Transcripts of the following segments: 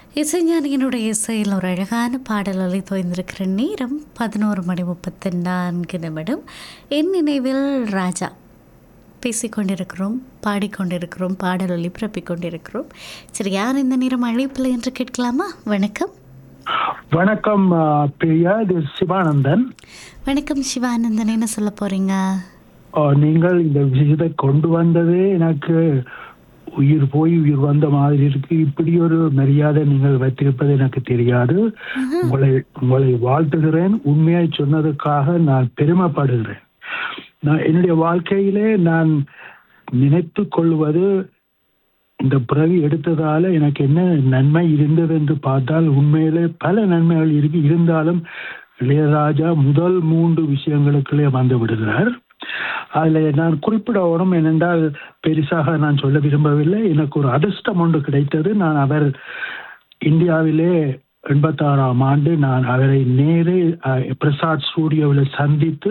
இசைஞானியினுடைய இசையில் ஒரு அழகான பாடல் ஒலி தோய்ந்திருக்கிற நேரம் பதினோரு மணி முப்பத்தி நான்கு நிமிடம் என் நினைவில் ராஜா பேசிக்கொண்டிருக்கிறோம் பாடிக்கொண்டிருக்கிறோம் பாடல் ஒலி பிறப்பிக் கொண்டிருக்கிறோம் சரி யார் இந்த நேரம் அழைப்பில் என்று கேட்கலாமா வணக்கம் வணக்கம் ஆ, பிரியா இது சிவானந்தன் வணக்கம் சிவானந்தன் என்ன சொல்ல போறீங்க ஆ, நீங்கள் இந்த விஷயத்தை கொண்டு வந்ததே எனக்கு உயிர் போய் உயிர் வந்த மாதிரி இருக்கு இப்படி ஒரு மரியாதை நீங்கள் வைத்திருப்பது எனக்கு தெரியாது உங்களை உங்களை வாழ்த்துகிறேன் உண்மையை சொன்னதுக்காக நான் பெருமைப்படுகிறேன் நான் என்னுடைய வாழ்க்கையிலே நான் நினைத்து கொள்வது இந்த பிறவி எடுத்ததால எனக்கு என்ன நன்மை இருந்தது என்று பார்த்தால் உண்மையிலே பல நன்மைகள் இருக்கு இருந்தாலும் இளையராஜா முதல் மூன்று விஷயங்களுக்குள்ளே வந்து விடுகிறார் அதுல நான் குறிப்பிடணும் என்னென்றால் பெரிசாக நான் சொல்ல விரும்பவில்லை எனக்கு ஒரு அதிர்ஷ்டம் ஒன்று கிடைத்தது நான் அவர் இந்தியாவிலே எண்பத்தாறாம் ஆண்டு நான் அவரை நேரே அஹ், பிரசாத் ஸ்டூடியோவில் சந்தித்து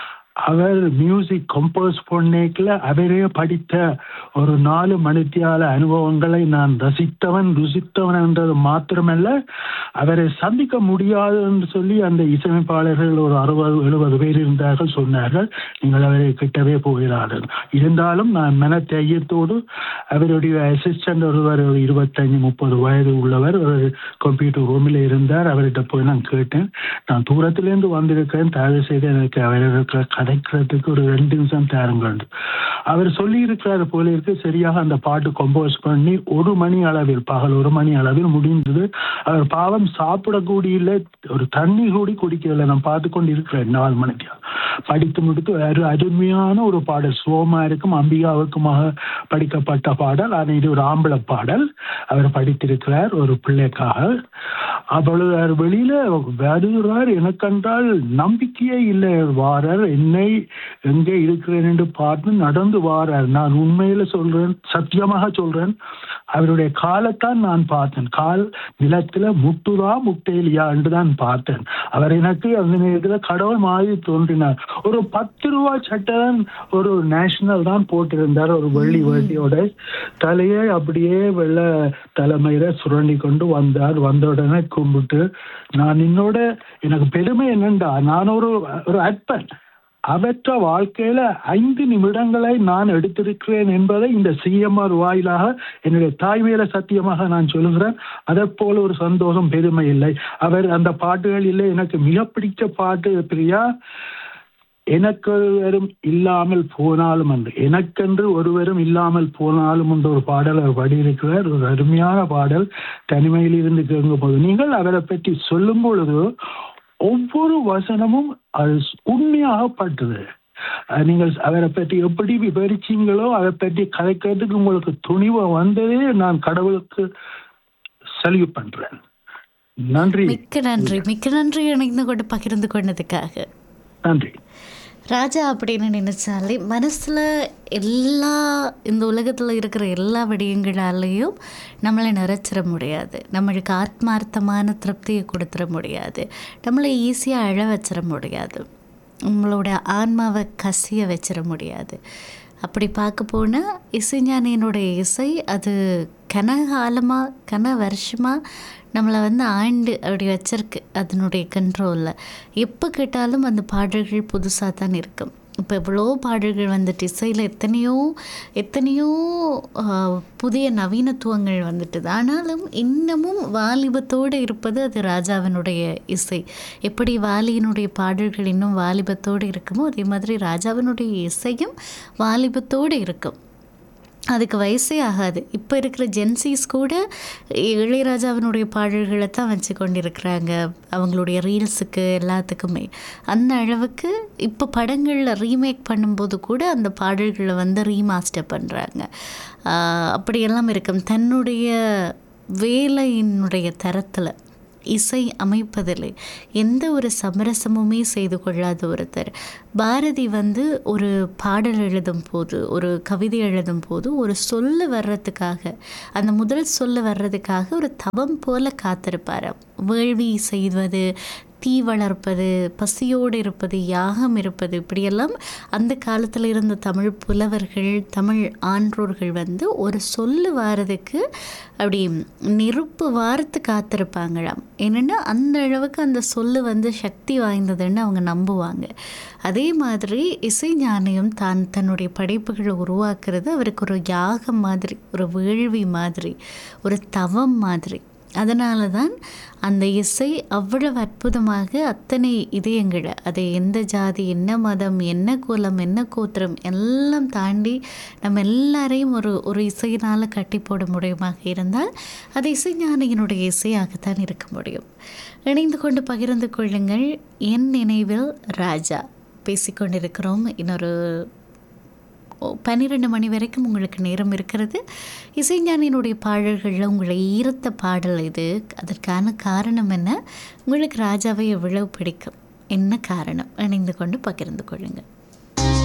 அவர் மியூசிக் கம்போஸ் பண்ணேக்கில் அவரே படித்த ஒரு நாலு மணித்தியால அனுபவங்களை நான் ரசித்தவன் ருசித்தவன் என்றது மாத்திரமல்ல அவரை சந்திக்க முடியாது என்று சொல்லி அந்த இசையமைப்பாளர்கள் ஒரு அறுபது எழுபது பேர் இருந்தார்கள் சொன்னார்கள் நீங்கள் அவரை கிட்டவே போகிறார்கள் இருந்தாலும் நான் மன தைரியத்தோடு அவருடைய அசிஸ்டன்ட் ஒருவர் ஒரு இருபத்தஞ்சு முப்பது வயது உள்ளவர் ஒரு கம்ப்யூட்டர் ரூமில் இருந்தார் அவர்கிட்ட போய் நான் கேட்டேன் நான் தூரத்திலேருந்து வந்திருக்கேன் தயவு செய்து எனக்கு அவருக்கு கதைக்கிறதுக்கு ஒரு ரெண்டு நிமிஷம் தாருங்கள் அவர் சொல்லி இருக்கிறார் போல இருக்கு சரியாக அந்த பாட்டு கம்போஸ் பண்ணி ஒரு மணி அளவில் பகல் ஒரு மணி அளவில் முடிந்தது அவர் பாவம் சாப்பிடக்கூடிய இல்லை, ஒரு தண்ணி கூடி குடிக்கவில்லை நான் பார்த்து கொண்டு இருக்கிறேன் நாலு மணிக்கு படித்து முடித்து ஒரு அருமையான ஒரு பாடல் சோமா இருக்கும் அம்பிகாவுக்குமாக படிக்கப்பட்ட பாடல் ஆனால் இது ஒரு ஆம்பளை பாடல் அவர் படித்திருக்கிறார் ஒரு பிள்ளைக்காக அவ்வளவு அவர் வெளியில வருகிறார் எனக்கென்றால் நம்பிக்கையே இல்லை வாரர் என்னை எங்கே இருக்கிறேன் என்று பார்த்து நடந்து வாரார் நான் உண்மையில சொல்றேன் சத்தியமாக சொல்றேன் அவருடைய காலைத்தான் நான் பார்த்தேன் கால் நிலத்துல முட்டுதா முட்டையிலையா என்று தான் பார்த்தேன் அவர் எனக்கு அந்த நேரத்தில் கடவுள் மாதிரி தோன்றினார் ஒரு பத்து ரூபா சட்டை தான் ஒரு நேஷனல் தான் போட்டிருந்தார் ஒரு வெள்ளி வேட்டியோட தலையை அப்படியே வெள்ளை தலைமையில சுரண்டி கொண்டு வந்தார் வந்த உடனே கும்பிட்டு நான் என்னோட எனக்கு பெருமை என்னண்டா நான் ஒரு ஒரு அற்பன் அவற்ற வாழ்க்கையில ஐந்து நிமிடங்களை நான் எடுத்திருக்கிறேன் என்பதை இந்த சிஎம்ஆர் வாயிலாக என்னுடைய தாய்மையில சத்தியமாக நான் சொல்லுகிறேன் அதை போல ஒரு சந்தோஷம் பெருமை இல்லை அவர் அந்த பாட்டுகளிலே எனக்கு மிக பிடிச்ச பாட்டு பிரியா எனக்கு ஒருவரும் இல்லாமல் போனாலும் என்று எனக்கென்று ஒருவரும் இல்லாமல் போனாலும் என்ற ஒரு பாடல் அவர் பாடியிருக்கிறார் ஒரு அருமையான பாடல் தனிமையில் இருந்து கேட்கும் போது நீங்கள் அவரை பற்றி சொல்லும் பொழுது ஒவ்வொரு வசனமும் அது உண்மையாகப்பட்டது அஹ் நீங்கள் அவரை பற்றி எப்படி விவரிச்சீங்களோ அதை பற்றி கதைக்கிறதுக்கு உங்களுக்கு துணிவு வந்ததே நான் கடவுளுக்கு சல்யூட் பண்றேன் நன்றி மிக்க நன்றி மிக்க நன்றி இணைந்து கொண்டு பகிர்ந்து கொண்டதுக்காக நன்றி ராஜா அப்படின்னு நினைச்சாலே மனசுல எல்லா இந்த உலகத்துல இருக்கிற எல்லா விடயங்களாலேயும் நம்மளை நிறைச்சிட முடியாது நம்மளுக்கு ஆத்மார்த்தமான திருப்தியை கொடுத்துட முடியாது நம்மளை ஈஸியாக அழ வச்சிட முடியாது நம்மளோட ஆன்மாவை கசிய வச்சிட முடியாது அப்படி பார்க்க போனால் இசைஞானியினுடைய இசை அது கனகாலமாக கன வருஷமாக நம்மளை வந்து ஆண்டு அப்படி வச்சிருக்கு அதனுடைய கண்ட்ரோலில் எப்போ கேட்டாலும் அந்த பாடல்கள் புதுசாக தான் இருக்கும் இப்போ எவ்வளோ பாடல்கள் வந்துட்டு இசையில் எத்தனையோ எத்தனையோ ஆஹ், புதிய நவீனத்துவங்கள் வந்துட்டுது ஆனாலும் இன்னமும் வாலிபத்தோடு இருப்பது அது ராஜாவினுடைய இசை எப்படி வாலியினுடைய பாடல்கள் இன்னும் வாலிபத்தோடு இருக்குமோ அதே மாதிரி ராஜாவினுடைய இசையும் வாலிபத்தோடு இருக்கும் அதுக்கு வயசே ஆகாது இப்போ இருக்கிற ஜென்சிஸ் கூட இளையராஜாவினுடைய பாடல்களை தான் வச்சு கொண்டிருக்கிறாங்க அவங்களுடைய ரீல்ஸுக்கு எல்லாத்துக்குமே அந்த அளவுக்கு இப்போ படங்களில் ரீமேக் பண்ணும்போது கூட அந்த பாடல்களை வந்து ரீமாஸ்டர் பண்ணுறாங்க அப்படியெல்லாம் இருக்கும் தன்னுடைய வேலையினுடைய தரத்தில் இசை அமைப்பதில் எந்த ஒரு சமரசமுமே செய்து கொள்ளாத ஒருத்தர் பாரதி வந்து ஒரு பாடல் எழுதும் போது ஒரு கவிதை எழுதும் போது ஒரு சொல்லு வர்றதுக்காக அந்த முதல் சொல்லு வர்றதுக்காக ஒரு தவம் போல காத்திருப்பார் வேள்வி செய்வது தீ வளர்ப்பது பசியோடு இருப்பது யாகம் இருப்பது இப்படியெல்லாம் அந்த காலத்தில் இருந்த தமிழ் புலவர்கள் தமிழ் ஆன்றோர்கள் வந்து ஒரு சொல்லு வாரதுக்கு அப்படி நெருப்பு வாரத்து காத்திருப்பாங்களாம் என்னென்னா அந்த அளவுக்கு அந்த சொல்லு வந்து சக்தி வாய்ந்ததுன்னு அவங்க நம்புவாங்க அதே மாதிரி இசைஞானியும் தான் தன்னுடைய படைப்புகளை உருவாக்குறது அவருக்கு ஒரு யாகம் மாதிரி ஒரு வேள்வி மாதிரி ஒரு தவம் மாதிரி அதனால தான் அந்த இசை அவ்வளவு அற்புதமாக அத்தனை இதயங்களை அது எந்த ஜாதி என்ன மதம் என்ன குலம் என்ன கோத்திரம் எல்லாம் தாண்டி நம்ம எல்லாரையும் ஒரு ஒரு இசையினால் கட்டி போட முடியுமாக இருந்தால் அது இசைஞானியினுடைய இசையாகத்தான் இருக்க முடியும் இணைந்து கொண்டு பகிர்ந்து கொள்ளுங்கள் என் நினைவில் ராஜா பேசிக்கொண்டிருக்கிறோம் இன்னொரு பன்னிரெண்டு மணி வரைக்கும் உங்களுக்கு நேரம் இருக்கிறது இசைஞானியினுடைய பாடல்களில் உங்களை ஈர்த்த பாடல் இது அதற்கான காரணம் என்ன உங்களுக்கு ராஜாவை எவ்வளவு பிடிக்கும் என்ன காரணம் இணைந்து கொண்டு பகிர்ந்து கொள்ளுங்கள்